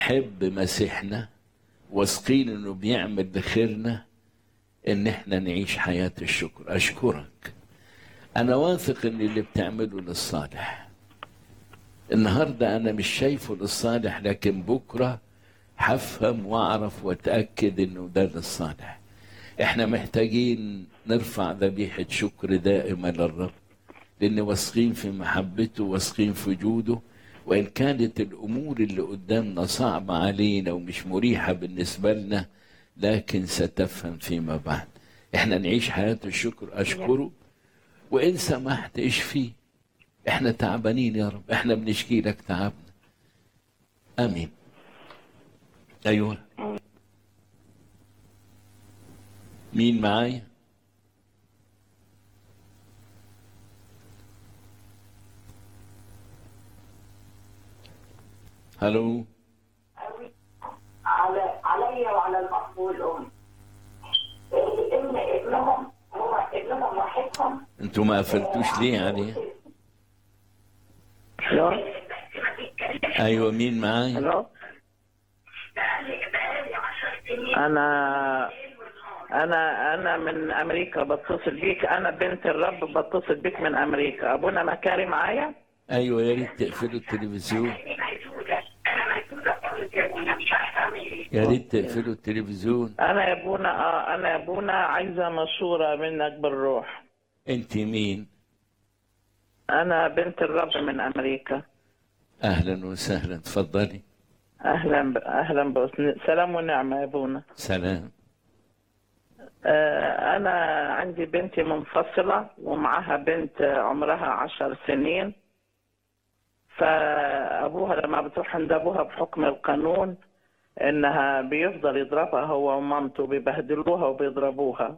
حب مسيحنا واثقين انه بيعمل لخيرنا ان احنا نعيش حياة الشكر اشكرك انا واثق ان اللي بتعمله للصالح النهارده انا مش شايفه للصالح لكن بكره هفهم واعرف واتاكد انه ده للصالح احنا محتاجين نرفع ذبيحه شكر دائمه للرب لان واثقين في محبته واثقين في جوده وان كانت الامور اللي قدامنا صعبه علينا ومش مريحه بالنسبه لنا لكن ستفهم فيما بعد احنا نعيش حياه الشكر اشكره وان سمحت اشفيه احنا تعبانين يا رب احنا بنشكي لك تعبنا امين ايوه مين معايا هلو على عليا وعلى المقبول ام ابن ابنهم هو ابنهم وحيدهم انتوا ما قفلتوش ليه عليه الو ايوه مين معايا الو انا انا انا من امريكا بتصل بيك انا بنت الرب بتصل بيك من امريكا ابونا مكاري معايا ايوه يا ريت تقفلوا التلفزيون يا ريت تقفلوا التلفزيون انا يا ابونا اه انا يا ابونا عايزه مشوره منك بالروح انت مين انا بنت الرب من امريكا اهلا وسهلا تفضلي اهلا ب... اهلا بس سلام ونعمه يا ابونا سلام آه، أنا عندي بنتي منفصلة ومعها بنت عمرها عشر سنين فأبوها لما بتروح عند أبوها بحكم القانون إنها بيفضل يضربها هو ومامته بيبهدلوها وبيضربوها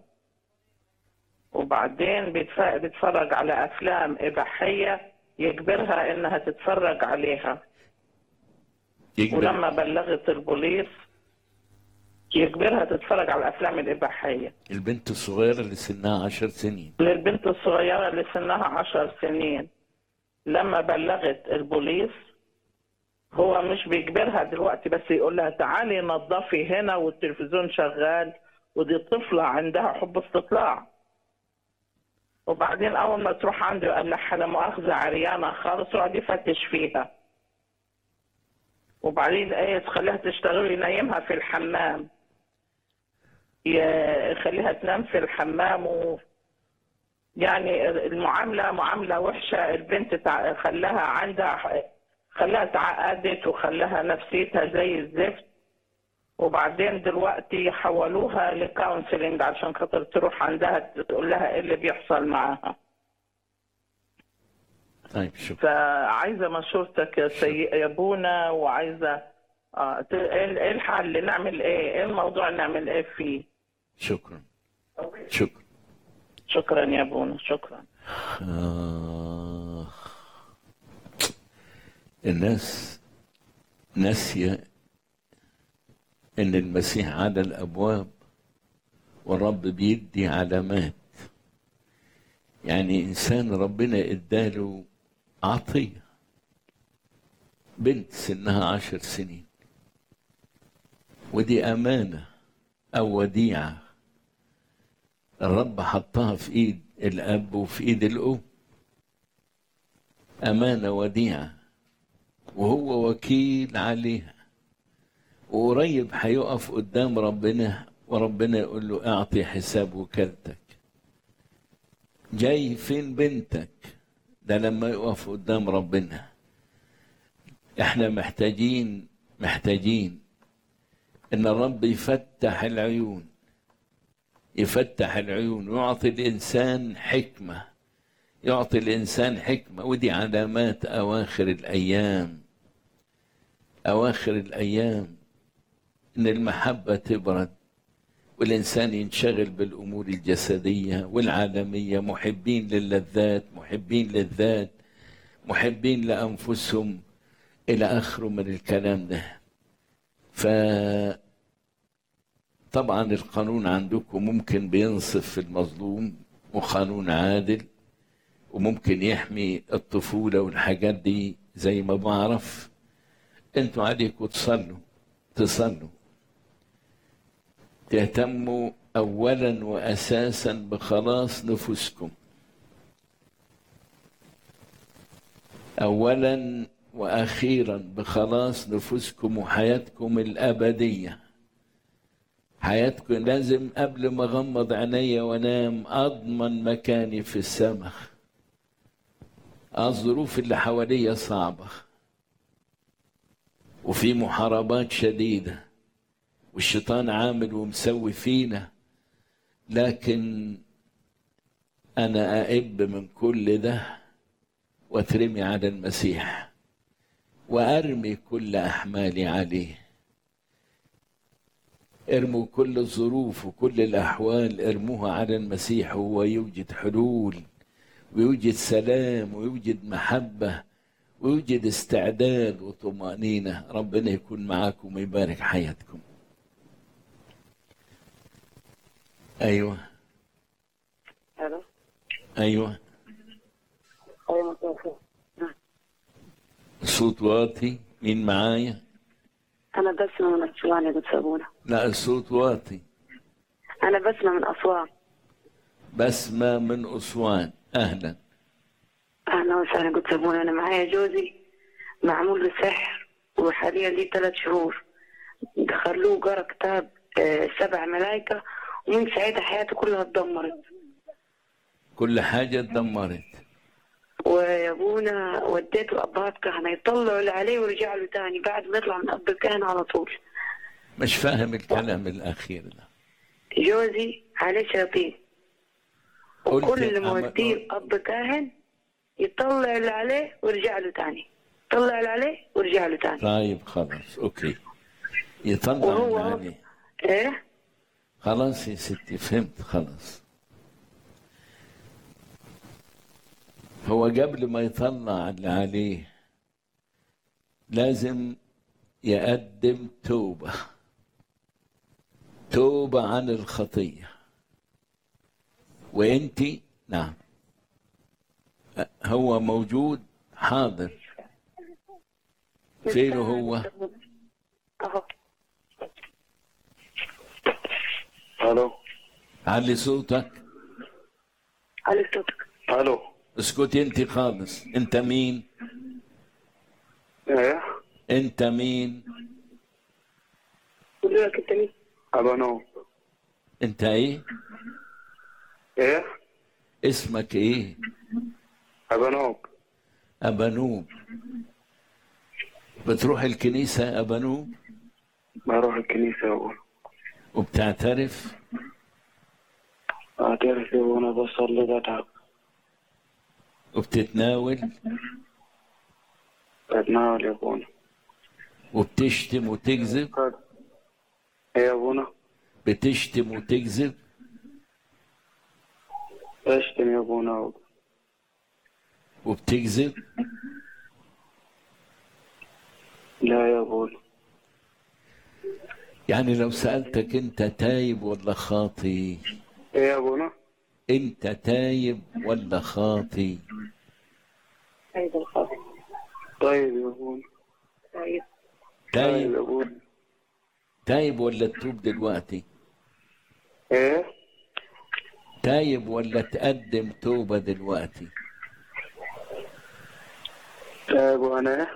وبعدين بيتف- بيتفرج على أفلام إباحية يجبرها إنها تتفرج عليها يجبر ولما بلغت البوليس يجبرها تتفرج على الأفلام الإباحية البنت الصغيرة اللي سنها عشر سنين للبنت الصغيرة اللي سنها عشر سنين لما بلغت البوليس هو مش بيجبرها دلوقتي بس يقول لها تعالي نظفي هنا والتلفزيون شغال ودي طفلة عندها حب استطلاع وبعدين أول ما تروح عنده قال لها لا مؤاخذة عريانة خالص وقعد يفتش فيها وبعدين ايه تخليها تشتغل ينيمها في الحمام ي- يخليها تنام في الحمام و يعني المعاملة معاملة وحشة البنت تع- خلاها عندها خلاها تعقدت وخلاها نفسيتها زي الزفت وبعدين دلوقتي حولوها لكونسلنج عشان خاطر تروح عندها تقول لها ايه اللي بيحصل معاها طيب شكرا فعايزه مشورتك يا سي يا ابونا وعايزه آه ت- ايه إيه الحل نعمل ايه؟ ايه الموضوع نعمل ايه فيه؟ شكرا شكرا شكرا يا ابونا شكرا آه. الناس ناسية إن المسيح على الأبواب والرب بيدي علامات يعني إنسان ربنا إداله عطية بنت سنها عشر سنين ودي أمانة أو وديعة الرب حطها في ايد الاب وفي ايد الام امانه وديعه وهو وكيل عليها وقريب هيقف قدام ربنا وربنا يقول له اعطي حساب وكالتك جاي فين بنتك ده لما يقف قدام ربنا احنا محتاجين محتاجين ان الرب يفتح العيون يفتح العيون ويعطي الإنسان حكمة يعطي الإنسان حكمة ودي علامات أواخر الأيام أواخر الأيام إن المحبة تبرد والإنسان ينشغل بالأمور الجسدية والعالمية محبين للذات محبين للذات محبين لأنفسهم إلى آخره من الكلام ده ف طبعا القانون عندكم ممكن بينصف في المظلوم وقانون عادل وممكن يحمي الطفولة والحاجات دي زي ما بعرف انتوا عليكم تصلوا تصلوا تهتموا اولا واساسا بخلاص نفوسكم اولا واخيرا بخلاص نفوسكم وحياتكم الابديه حياتكم لازم قبل ما اغمض عينيا وانام اضمن مكاني في السماء الظروف اللي حواليا صعبه وفي محاربات شديده والشيطان عامل ومسوي فينا لكن انا أئب من كل ده واترمي على المسيح وارمي كل احمالي عليه ارموا كل الظروف وكل الاحوال ارموها على المسيح وهو يوجد حلول ويوجد سلام ويوجد محبه ويوجد استعداد وطمانينه ربنا يكون معاكم ويبارك حياتكم ايوه الو ايوه ايوه مساء الخير الصوت واطي مين معايا انا بسمة من اسوان يا دكتور ابونا لا الصوت واطي انا بسمة من اسوان بسمة من أسوان أهلا اهلا وسهلا دكتور ابونا انا معايا جوزي معمول له سحر وحاليا ليه ثلاث شهور دخلوه قرا كتاب آه، سبع ملائكة ومن ساعتها حياته كلها اتدمرت كل حاجة اتدمرت ويا ابونا وديته ابهات كهنة يطلعوا اللي عليه ويرجع له تاني بعد ما يطلع من اب الكهنة على طول مش فاهم الكلام الأخير ده جوزي عليه شياطين قلت وكل ما أما- وديه اب كاهن يطلع اللي عليه ويرجع له تاني يطلع اللي عليه ويرجع له تاني طيب خلاص أوكي يطلع وهو من عليه ايه خلاص يا ستي فهمت خلاص هو قبل ما يطلع اللي عليه لازم يقدم توبة توبة عن الخطية وانت نعم هو موجود حاضر فين هو اهو الو علي صوتك على صوتك الو اسكتي انت خالص انت مين ايه انت مين قول لك انت مين ابانو انت ايه ايه اسمك ايه ابانوك ابانوب بتروح الكنيسة يا ابانوب بروح الكنيسة واقول وبتعترف اعترف وانا بصلي بتعب وبتتناول بتناول يا ابونا وبتشتم وتكذب قد- ايه يا ابونا بتشتم وتكذب اشتم يا ابونا وبتكذب لا يا ابونا يعني لو سألتك انت تايب ولا خاطي ايه يا ابونا انت تايب ولا خاطي ايضا الخاطئ طيب يا ابونا طيب طيب تايب يا ابونا تايب ولا تتوب دلوقتي ايه تايب ولا تقدم توبة دلوقتي طيب وانا ايه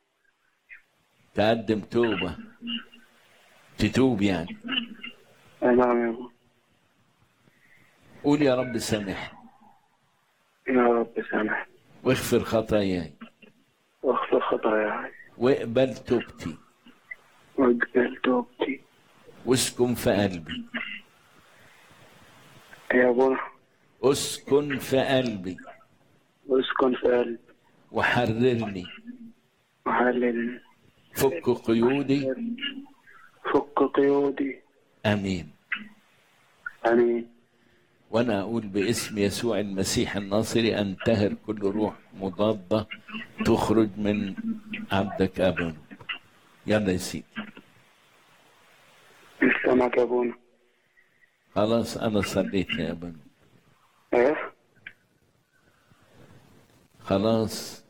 تقدم توبة تتوب يعني إيه نعم يا ابونا قول يا رب سامحني يا رب سامح واغفر خطاياي واغفر خطاياي واقبل توبتي واقبل توبتي واسكن في قلبي يا ابونا اسكن في قلبي اسكن في قلبي وحررني وحللني فك قيودي فك قيودي امين امين وانا اقول باسم يسوع المسيح الناصري انتهر كل روح مضاده تخرج من عبدك ابا يلا يا سيدي سامعك يا ابونا خلاص انا صليت يا ابا ايه خلاص